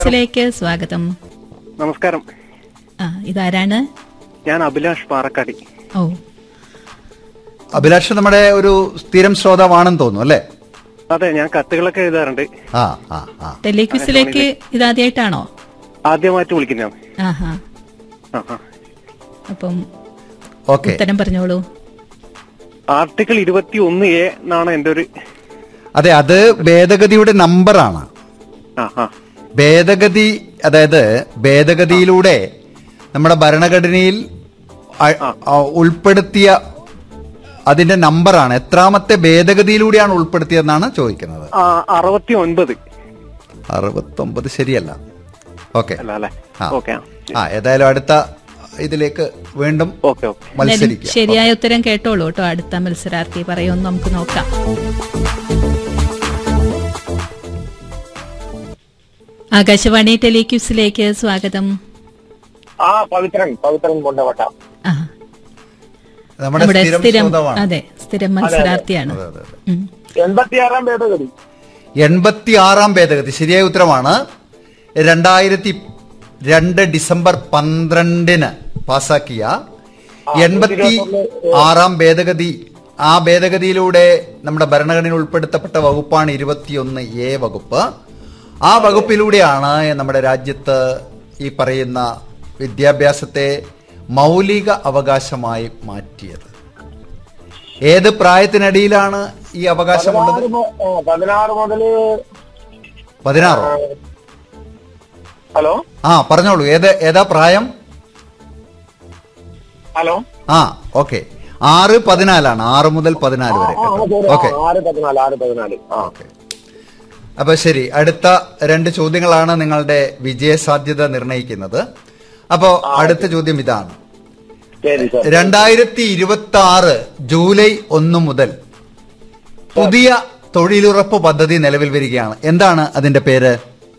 ിലേക്ക് സ്വാഗതം നമസ്കാരം ആ ഇതാരാണ് ഞാൻ അഭിലാഷ് പാറക്കാടി ഓ അഭിലാഷ് നമ്മുടെ ഒരു സ്ഥിരം ശ്രോതാവാണെന്ന് തോന്നുന്നു അല്ലേ അതെ ഞാൻ കത്തുകളൊക്കെ എഴുതാറുണ്ട് ആ ആ ആ ടെലിക്വിസിലേക്ക് ഇതാദ്യമായിട്ടാണോ ആദ്യമായിട്ട് വിളിക്കുന്നതാണ് ആഹാ ആ, ആ. അപ്പം ഓക്കെ ഉത്തരം പറഞ്ഞോളൂ ആർട്ടിക്കിൾ ഇരുപത്തി ഒന്ന് എ എന്നാണ് എന്റെ ഒരു അതെ അത് ഭേദഗതിയുടെ നമ്പറാണ് ആ ആ ഭേദഗതി അതായത് ഭേദഗതിയിലൂടെ നമ്മുടെ ഭരണഘടനയിൽ അ- ആ, ഉൾപ്പെടുത്തിയ അതിന്റെ നമ്പറാണ് എത്രാമത്തെ ഭേദഗതിയിലൂടെയാണ് ഉൾപ്പെടുത്തിയതെന്നാണ് ചോദിക്കുന്നത് ആ, അറുപത്തി ഒൻപത് അറുപത്തൊമ്പത് ശരിയല്ല ഓക്കെ അല്ല അല്ലെ ആ. ഓക്കെ ആ ഏതായാലും അടുത്ത ഇതിലേക്ക് വീണ്ടും ഓക്കെ ഓക്കെ എന്തായാലും മത്സരിക്കുക ശരിയായ ഉത്തരം കേട്ടോളൂ കേട്ടോ അടുത്ത മത്സരാർത്ഥി പറയുമെന്ന് നമുക്ക് നോക്കാം ആകാശവാണി ടെലിക്വിസിലേക്ക് സ്വാഗതം ആ പവിത്രൻ പവിത്രൻ കൊണ്ടവട്ട ആ നമ്മുടെ നമ്മുടെ സ്ഥിരം സ്ഥിരം ശ്രോതാവാണ് അതെ സ്ഥിരം മത്സരാർത്ഥിയാണ് അതെ, അതെ, അതെ. ഉം. എൺപത്തിയാറാം ഭേദഗതി എൺപത്തി ആറാം ഭേദഗതി ശരിയായ ഉത്തരമാണ് രണ്ടായിരത്തി രണ്ട് ഡിസംബർ പന്ത്രണ്ടിന് പാസാക്കിയ എൺപത്തി ആറാം ഭേദഗതി ആ ഭേദഗതിയിലൂടെ നമ്മുടെ ഭരണഘടനയിൽ ഉൾപ്പെടുത്തപ്പെട്ട വകുപ്പാണ് ഇരുപത്തിയൊന്ന് എ വകുപ്പ് ആ വകുപ്പിലൂടെയാണ് നമ്മുടെ രാജ്യത്ത് ഈ പറയുന്ന വിദ്യാഭ്യാസത്തെ മൗലിക അവകാശമായി മാറ്റിയത് ഏത് പ്രായത്തിനടിയിലാണ് ഈ അവകാശമുള്ളത് പതിനാറ് മു- ആ, പതിനാറ് മുതല് പതിനാറോ ഹലോ ആ പറഞ്ഞോളൂ ഏത് ഏതാ പ്രായം ഹലോ ആ ഓക്കെ ആറ് പതിനാലാണ് ആറ് മുതൽ പതിനാല് വരെ ആ, ആ, ശരി. ഓക്കെ ആ, ആറ് പതിനാല് ആറ് പതിനാല് ആ ഓക്കെ അപ്പൊ ശരി അടുത്ത രണ്ട് ചോദ്യങ്ങളാണ് നിങ്ങളുടെ വിജയ സാധ്യത നിർണയിക്കുന്നത് അപ്പോ അടുത്ത ചോദ്യം ഇതാണ് ശരി സാർ രണ്ടായിരത്തി ഇരുപത്തി ആറ് ജൂലൈ ഒന്ന് മുതൽ പുതിയ തൊഴിലുറപ്പ് പദ്ധതി നിലവിൽ വരികയാണ് എന്താണ് അതിന്റെ പേര്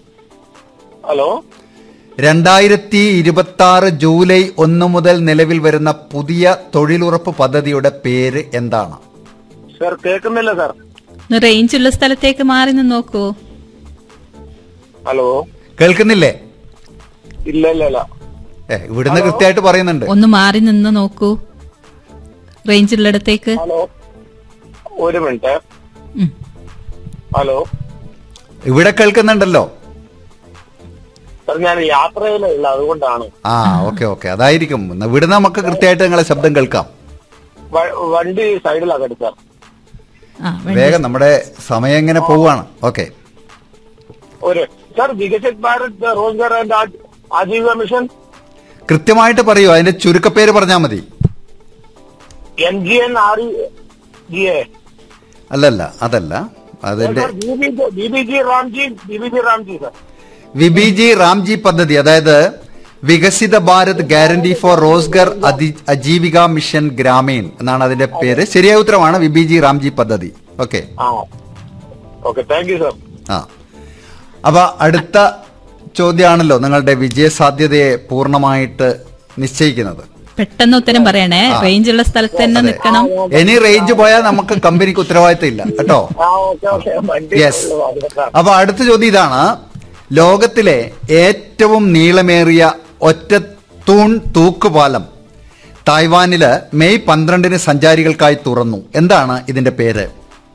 ഹലോ രണ്ടായിരത്തി ഇരുപത്തി ആറ് ജൂലൈ ഒന്ന് മുതൽ നിലവിൽ വരുന്ന പുതിയ തൊഴിലുറപ്പ് പദ്ധതിയുടെ പേര് എന്താണ് സാർ കേൾക്കുന്നില്ല സാർ ഒന്ന് റേഞ്ച് ഉള്ള സ്ഥലത്തേക്ക് മാറി നിന്ന് നോക്കൂ ഹലോ കേൾക്കുന്നില്ലേ ഇല്ല ഇല്ല ഇല്ല ഏ ഇവിടുന്ന് കൃത്യമായിട്ട് പറയുന്നുണ്ട് ഒന്ന് മാറി നിന്ന് നോക്കൂ റേഞ്ച് ഉള്ളിടത്തേക്ക് ഹലോ ഒരു മിനിറ്റ് ഉം. ഹലോ ഇവിടെ കേൾക്കുന്നുണ്ടല്ലോ സാർ ഞാൻ യാത്രയിലുള്ള അതുകൊണ്ടാണ് ആ ഓക്കെ ഓക്കെ അതായിരിക്കും എന്നാ ഇവിടുന്ന് നമുക്ക് കൃത്യമായിട്ട് നിങ്ങളെ ശബ്ദം കേൾക്കാം വ- വണ്ടി സൈഡിലാക്കട്ടെ സാർ ആ വേണ്ട. വേഗം നമ്മുടെ സമയം എങ്ങനെ പോവാണ് ഓക്കെ ഒരു സാർ വികസിത് ഭാരത് റോസ്ഗാർ ആൻഡ് ആ- ആജീവിക മിഷൻ കൃത്യമായിട്ട് പറയൂ അതിന്റെ ചുരുക്കപ്പേര് പറഞ്ഞാൽ മതി N G N R G A അല്ലല്ല അതല്ല അതിന്റെ B B G Ramji B B G Ramji sir VBG Ramji പദ്ധതി അതായത് വികസിത ഭാരത് ഗ്യാരണ്ടി ഫോർ റോസ്ഗർ അതി- അജീവിക മിഷൻ ഗ്രാമീൺ എന്നാണ് അതിന്റെ പേര് ശരിയായ ഉത്തരമാണ് വിബിജി റാംജി പദ്ധതി ഓക്കെ ആ ഓക്കെ താങ്ക് യു സാർ ആ അപ്പൊ അടുത്ത ചോദ്യമാണല്ലോ നിങ്ങളുടെ വിജയ സാധ്യതയെ പൂർണ്ണമായിട്ട് നിശ്ചയിക്കുന്നത് പെട്ടെന്ന് ഉത്തരം പറയണേ റേഞ്ച് ഉള്ള സ്ഥലത്ത് തന്നെ അതെ. നിൽക്കണം ഇനി റേഞ്ച് പോയാൽ നമുക്ക് കമ്പനിക്ക് ഉത്തരവാദിത്തം ഇല്ല കേട്ടോ ആ ഓക്കെ ഓക്കെ വണ്ടി യെസ് സാർ അപ്പൊ അടുത്ത ചോദ്യം ഇതാണ് ലോകത്തിലെ ഏറ്റവും നീളമേറിയ ഒറ്റത്തൂൺ തൂക്കുപാലം തായ്വാനില് മെയ് പന്ത്രണ്ടിന് സഞ്ചാരികൾക്കായി തുറന്നു എന്താണ് ഇതിന്റെ പേര്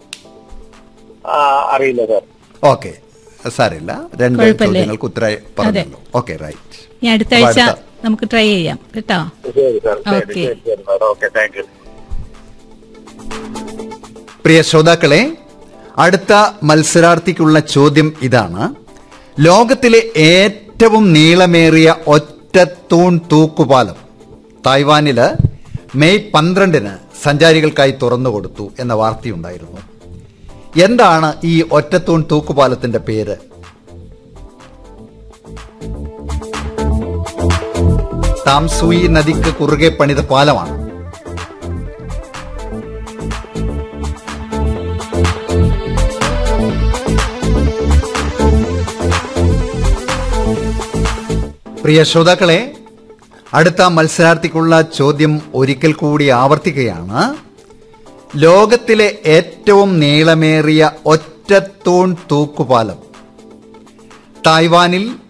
ആ, അറിയില്ല സാർ ഓക്കെ സാരില്ല രണ്ട് കുഴപ്പമില്ല. ചോദ്യങ്ങൾക്ക് ഉത്തരം പറഞ്ഞല്ലോ ഓക്കെ റൈറ്റ് ഇനി അടുത്ത ആഴ്ച നമുക്ക് ട്രൈ ചെയ്യാം കേട്ടോ ശരി സാർ ശരി ഓക്കെ. ശരി ശരി സാർ ഓക്കെ താങ്ക് യു പ്രിയ ശ്രോതാക്കളെ അടുത്ത മത്സരാർത്ഥിക്കുള്ള ചോദ്യം ഇതാണ് ലോകത്തിലെ ഏറ്റവും നീളമേറിയ ഒറ്റത്തൂൺ തൂക്കുപാലം തായ്വാനില് മെയ് പന്ത്രണ്ടിന് സഞ്ചാരികൾക്കായി തുറന്നുകൊടുത്തു എന്ന വാർത്തയുണ്ടായിരുന്നു എന്താണ് ഈ ഒറ്റത്തൂൺ തൂക്കുപാലത്തിന്റെ പേര് താംസൂയി നദിക്ക് കുറുകെ പണിത പാലമാണ് പ്രിയ ശ്രോതാക്കളെ അടുത്ത മത്സരാർത്ഥിക്കുള്ള ചോദ്യം ഒരിക്കൽ കൂടി ആവർത്തിക്കുകയാണ് ലോകത്തിലെ ഏറ്റവും നീളമേറിയ ഒറ്റത്തൂൺ തൂക്കുപാലം തായ്വാനിൽ